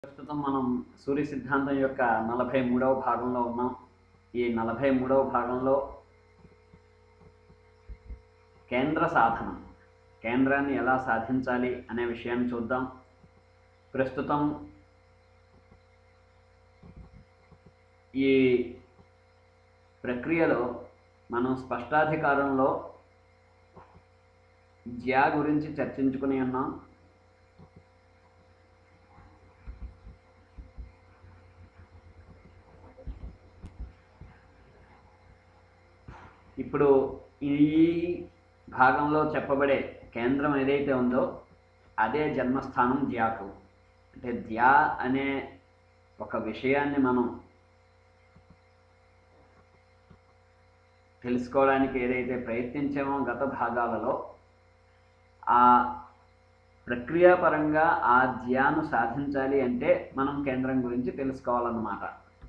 ప్రస్తుతం మనం సూర్య సిద్ధాంతం యొక్క నలభై మూడవ భాగంలో ఉన్నాం ఈ నలభై మూడవ భాగంలో కేంద్ర సాధనం కేంద్రాన్ని ఎలా సాధించాలి అనే విషయాన్ని చూద్దాం ప్రస్తుతం ఈ ప్రక్రియలో మనం స్పష్టాధికారంలో జ్యా గురించి చర్చించుకుని ఉన్నాం ఇప్పుడు ఈ భాగంలో చెప్పబడే కేంద్రం ఏదైతే ఉందో అదే జన్మస్థానం ధ్యాకు అంటే ధ్యా అనే ఒక విషయాన్ని మనం తెలుసుకోవడానికి ఏదైతే ప్రయత్నించామో గత భాగాలలో ఆ ప్రక్రియాపరంగా ఆ ధ్యాను సాధించాలి అంటే మనం కేంద్రం గురించి తెలుసుకోవాలన్నమాట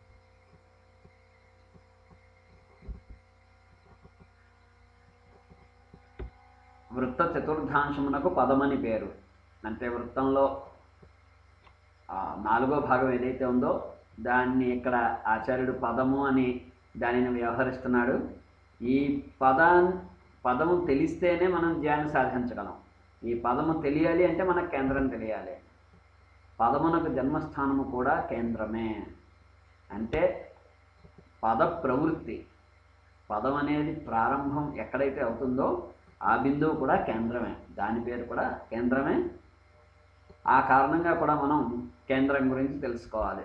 వృత్త చతుర్థాంశమునకు పదమని పేరు అంటే వృత్తంలో ఆ, నాలుగో భాగం ఏదైతే ఉందో దాన్ని ఇక్కడ ఆచార్యుడు పదము అని దానిని వ్యవహరిస్తున్నాడు ఈ పదా పదము తెలిస్తేనే మనం ధ్యానం సాధించగలం ఈ పదము తెలియాలి అంటే మనకు కేంద్రం తెలియాలి పదమునకు జన్మస్థానము కూడా కేంద్రమే అంటే పద ప్రవృత్తి పదం అనేది ప్రారంభం ఎక్కడైతే అవుతుందో ఆ బిందువు కూడా కేంద్రమే దాని పేరు కూడా కేంద్రమే ఆ కారణంగా కూడా మనం కేంద్రం గురించి తెలుసుకోవాలి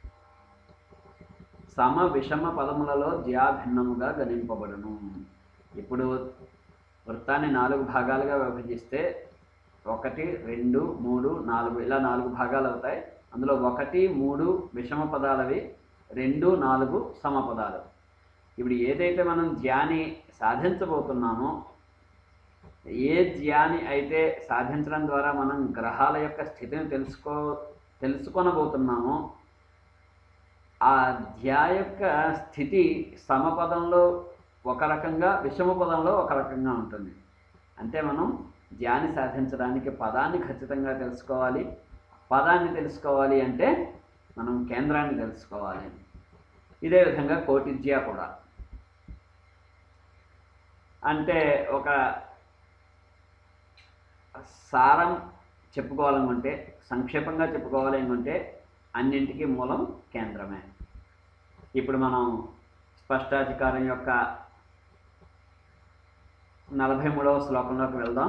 సమ విషమ పదములలో జ్యా భిన్నముగా గణింపబడును ఇప్పుడు వృత్తాన్ని నాలుగు భాగాలుగా విభజిస్తే ఒకటి రెండు మూడు నాలుగు ఇలా నాలుగు భాగాలు అవుతాయి అందులో ఒకటి మూడు విషమ పదాలవి రెండు నాలుగు సమ పదాలు ఇప్పుడు ఏదైతే మనం ధ్యాని సాధించబోతున్నామో ఏ ధ్యాని అయితే సాధించడం ద్వారా మనం గ్రహాల యొక్క స్థితిని తెలుసుకో తెలుసుకొనబోతున్నామో ఆ ధ్యా యొక్క స్థితి సమపదంలో ఒక రకంగా విషమ పదంలో ఒక రకంగా ఉంటుంది అంటే మనం ధ్యాని సాధించడానికి పదాన్ని ఖచ్చితంగా తెలుసుకోవాలి పదాన్ని తెలుసుకోవాలి అంటే మనం కేంద్రాన్ని తెలుసుకోవాలి ఇదే విధంగా కోటిజ్యా కూడా అంటే ఒక సారం చెప్పుకోవాలనుకుంటే సంక్షేపంగా చెప్పుకోవాలి అనుకుంటే అన్నింటికీ మూలం కేంద్రమే ఇప్పుడు మనం స్పష్టాధికారం యొక్క నలభై మూడవ శ్లోకంలోకి వెళ్దాం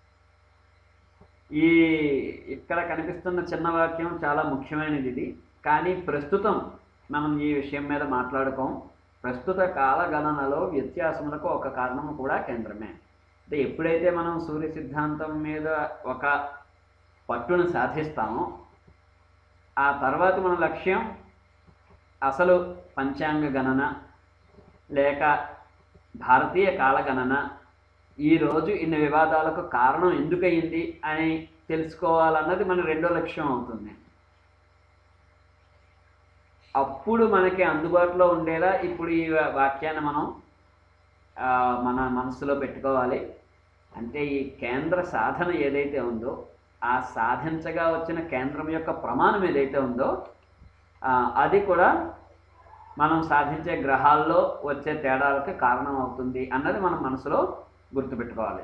ఈ ఇక్కడ కనిపిస్తున్న చిన్న వాక్యం చాలా ముఖ్యమైనది ఇది కానీ ప్రస్తుతం మనం ఈ విషయం మీద మాట్లాడుకోం ప్రస్తుత కాలగణనలో వ్యత్యాసములకు ఒక కారణం కూడా కేంద్రమే అంటే ఎప్పుడైతే మనం సూర్య సిద్ధాంతం మీద ఒక పట్టును సాధిస్తామో ఆ తర్వాత మన లక్ష్యం అసలు పంచాంగ గణన లేక భారతీయ కాలగణన ఈరోజు ఇన్ని వివాదాలకు కారణం ఎందుకయింది అని తెలుసుకోవాలన్నది మన రెండో లక్ష్యం అవుతుంది అప్పుడు మనకి అందుబాటులో ఉండేలా ఇప్పుడు ఈ వా- వాక్యాన్ని మనం ఆ, మన మనసులో పెట్టుకోవాలి అంటే ఈ కేంద్ర సాధన ఏదైతే ఉందో ఆ సాధించగా వచ్చిన కేంద్రం యొక్క ప్రమాణం ఏదైతే ఉందో ఆ, అది కూడా మనం సాధించే గ్రహాల్లో వచ్చే తేడాలకు కారణం అవుతుంది అన్నది మనం మనసులో గుర్తుపెట్టుకోవాలి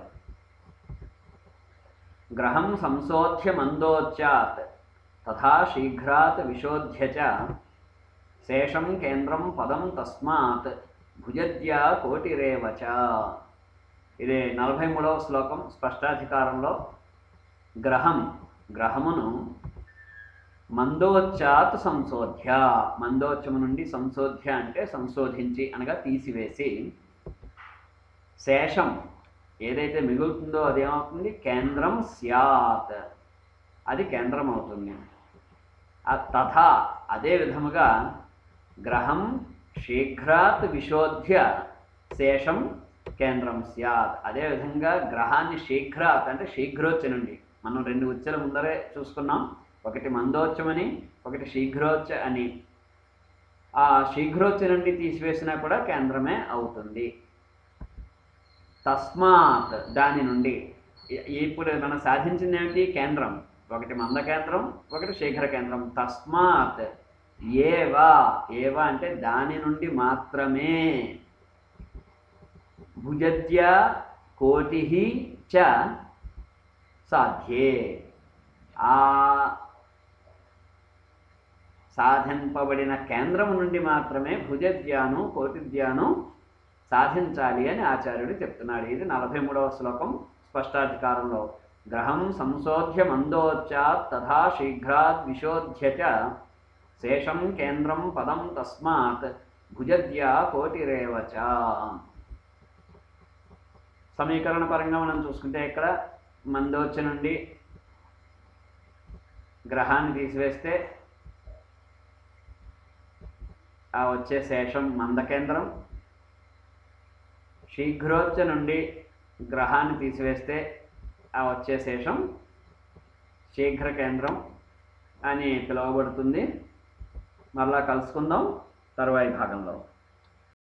గ్రహం సంశోధ్య మందోచ్చాత్ తథా శీఘ్రాత్ విశోధ్య చ శేషం కేంద్రం పదం తస్మాత్ భుజద్యా కోటిరేవ చ ఇది నలభై మూడవ శ్లోకం స్పష్టాధికారంలో గ్రహం గ్రహమును మందోచ్చాత్ సంశోధ్య మందోచ్చము నుండి సంశోధ్య అంటే సంశోధించి అనగా తీసివేసి శేషం ఏదైతే మిగులుతుందో అదేమవుతుంది కేంద్రం స్యాత్ అది కేంద్రం అవుతుంది ఆ తథా అదే విధముగా గ్రహం శీఘ్రాత్ విశోధ్య శేషం కేంద్రం స్యాత్ అదేవిధంగా గ్రహాన్ని శీఘ్రాత్ అంటే శీఘ్రోచ్చ నుండి మనం రెండు ఉచ్చల ముందరే చూసుకున్నాం ఒకటి మందోచ్చమని ఒకటి శీఘ్రోచ్చ అని ఆ శీఘ్రోచ్చ నుండి తీసివేసినా కూడా కేంద్రమే అవుతుంది తస్మాత్ దాని నుండి ఇ- ఇప్పుడు మనం సాధించింది ఏమిటి కేంద్రం ఒకటి మంద కేంద్రం ఒకటి శీఘ్ర కేంద్రం తస్మాత్ ఏవా ఏవా అంటే దాని నుండి మాత్రమే భుజద్య కోటి చ సాధ్యే ఆ సాధింపబడిన కేంద్రం నుండి మాత్రమే భుజద్యాను కోటిద్యాను సాధించాలి అని ఆచార్యుడు చెప్తున్నాడు ఇది నలభై మూడవ శ్లోకం స్పష్టాధికారంలో గ్రహం సంశోధ్య మందోచ్చాత్ తథా శీఘ్రాత్ విశోధ్య చ శేషం కేంద్రం పదం తస్మాత్ భుజద్యా కోటిరేవ చ సమీకరణ పరంగా మనం చూసుకుంటే ఇక్కడ మందోచ్చ నుండి గ్రహాన్ని తీసివేస్తే ఆ వచ్చే శేషం మందకేంద్రం శీఘ్రోచ్చ నుండి గ్రహాన్ని తీసివేస్తే ఆ వచ్చే శేషం శీఘ్ర కేంద్రం అని పిలువబడుతుంది మరలా కలుసుకుందాం తరువాయి భాగంలో